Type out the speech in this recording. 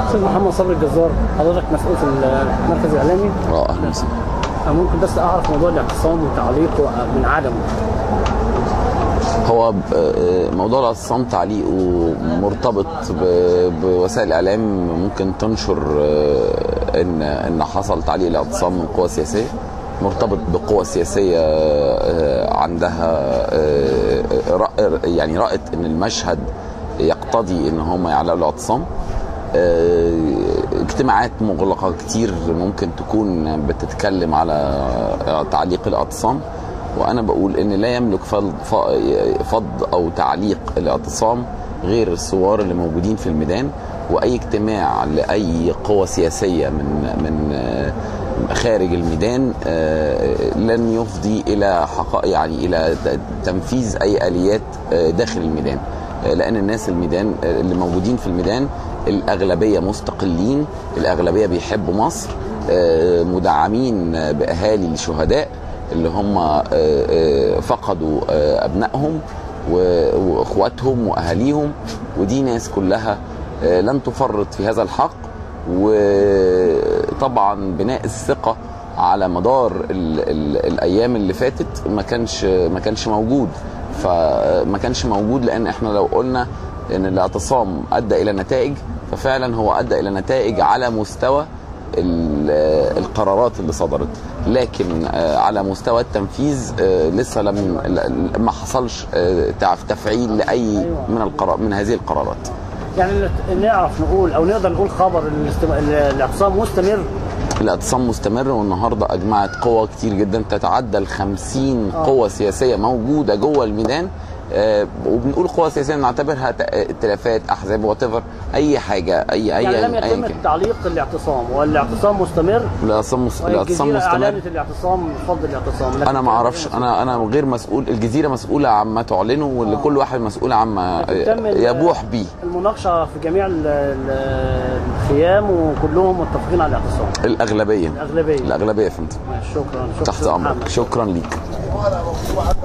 استاذ محمد صبري الجزار حضرتك مسؤول في المركز الاعلامي اه اهلا وسهلا ممكن بس اعرف موضوع الاعتصام وتعليقه من عدمه هو ب- آه، موضوع الاعتصام تعليقه مرتبط ب- بوسائل الاعلام ممكن تنشر آه، ان ان حصل تعليق الاعتصام من قوى سياسيه مرتبط بقوى سياسيه آه، عندها آه، رأ- يعني رأت ان المشهد يقتضي ان هم يعلقوا الاعتصام آه، اجتماعات مغلقه كتير ممكن تكون بتتكلم على تعليق الاعتصام وانا بقول ان لا يملك فض, فض او تعليق الاعتصام غير الثوار اللي موجودين في الميدان واي اجتماع لاي قوى سياسيه من من آه، خارج الميدان آه، لن يفضي الى حقائق يعني الى ت- تنفيذ اي اليات آه، داخل الميدان آه، لان الناس الميدان آه، اللي موجودين في الميدان الاغلبيه مستقلين الاغلبيه بيحبوا مصر آه، مدعمين آه، باهالي الشهداء اللي هم آه، آه، فقدوا آه، ابنائهم و- واخواتهم واهاليهم ودي ناس كلها آه، لن تفرط في هذا الحق وطبعا بناء الثقه على مدار ال ال الايام اللي فاتت ما كانش ما كانش موجود فما كانش موجود لان احنا لو قلنا ان الاعتصام ادى الى نتائج ففعلا هو ادى الى نتائج على مستوى ال- القرارات اللي صدرت لكن آه، على مستوى التنفيذ آه، لسه لم ل- ما حصلش آه، تع- تفعيل لاي من القرار من هذه القرارات يعني نعرف نقول او نقدر نقول خبر إن الاستم- الاعتصام مستمر الاعتصام مستمر والنهارده اجمعت قوى كتير جدا تتعدى ال 50 آه. قوه سياسيه موجوده جوه الميدان آه، وبنقول قوى سياسيه نعتبرها ت- ائتلافات احزاب وات اي حاجه اي اي يعني لم ايا يتم كان تعليق الاعتصام والاعتصام مستمر الاعتصام مس- الاعتصام والجزيرة مستمر اعلنت الاعتصام فض الاعتصام لكن انا ما اعرفش انا انا غير مسؤول الجزيره مسؤوله عما تعلنه واللي كل واحد مسؤول عما لكن تم ال- يبوح بيه المناقشه في جميع ال- ال- الخيام وكلهم متفقين على الاعتصام الاغلبيه الاغلبيه الاغلبيه فهمت شكرا شكرا تحت أستاذ امرك محمد. شكرا ليك